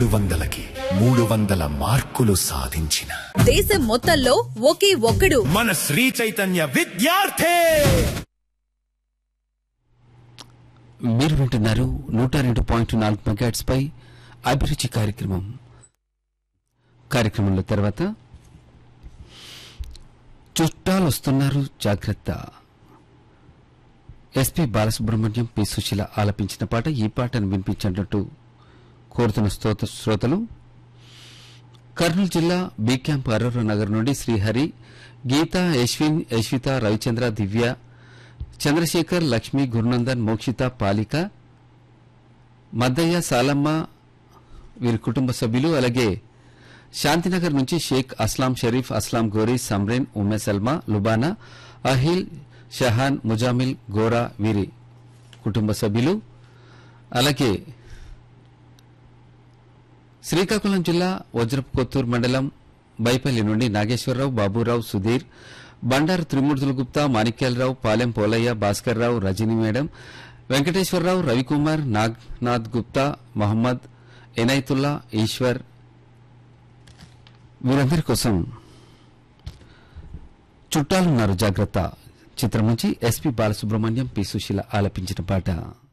మూడు వందలకి మూడు వందల మార్కులు సాధించిన దేశం మొత్తంలో ఒకే ఒక్కడు మన శ్రీ చైతన్య విద్యార్థి మీరు వింటున్నారు నూట రెండు పాయింట్ నాలుగు మెగాట్స్ పై అభిరుచి కార్యక్రమం కార్యక్రమంలో తర్వాత చుట్టాలు వస్తున్నారు జాగ్రత్త ఎస్పి బాలసుబ్రహ్మణ్యం పి సుశీల ఆలపించిన పాట ఈ పాటను వినిపించినట్టు కోరుతున్న స్తోత శ్రోతలు కర్నూలు జిల్లా బి క్యాంప్ అరోరా నగర్ నుండి శ్రీహరి గీత యశ్విన్ యశ్విత రవిచంద్ర దివ్య చంద్రశేఖర్ లక్ష్మి గురునందన్ మోక్షిత పాలిక మద్దయ్య సాలమ్మ వీరి కుటుంబ సభ్యులు అలాగే శాంతినగర్ నుంచి షేక్ అస్లాం షరీఫ్ అస్లాం గోరీ సమ్రేన్ ఉమ్మె సల్మా లుబానా అహిల్ షహాన్ ముజామిల్ గోరా వీరి కుటుంబ సభ్యులు అలాగే శ్రీకాకుళం జిల్లా వజ్రపు కొత్తూరు మండలం బైపల్లి నుండి నాగేశ్వరరావు బాబురావు సుధీర్ బండారు త్రిమూర్తుల గుప్తా మాణిక్యాలరావు పాలెం పోలయ్య భాస్కర్రావు రజనీ మేడం వెంకటేశ్వరరావు రవికుమార్ నాగ్నాథ్ గుప్తా మహమ్మద్ ఎనైతుల్లా ఈశ్వర్ వీరందరి కోసం చుట్టాలున్నారు జాగ్రత్త చిత్రం నుంచి ఎస్పి బాలసుబ్రహ్మణ్యం పి సుశీల ఆలపించిన పాట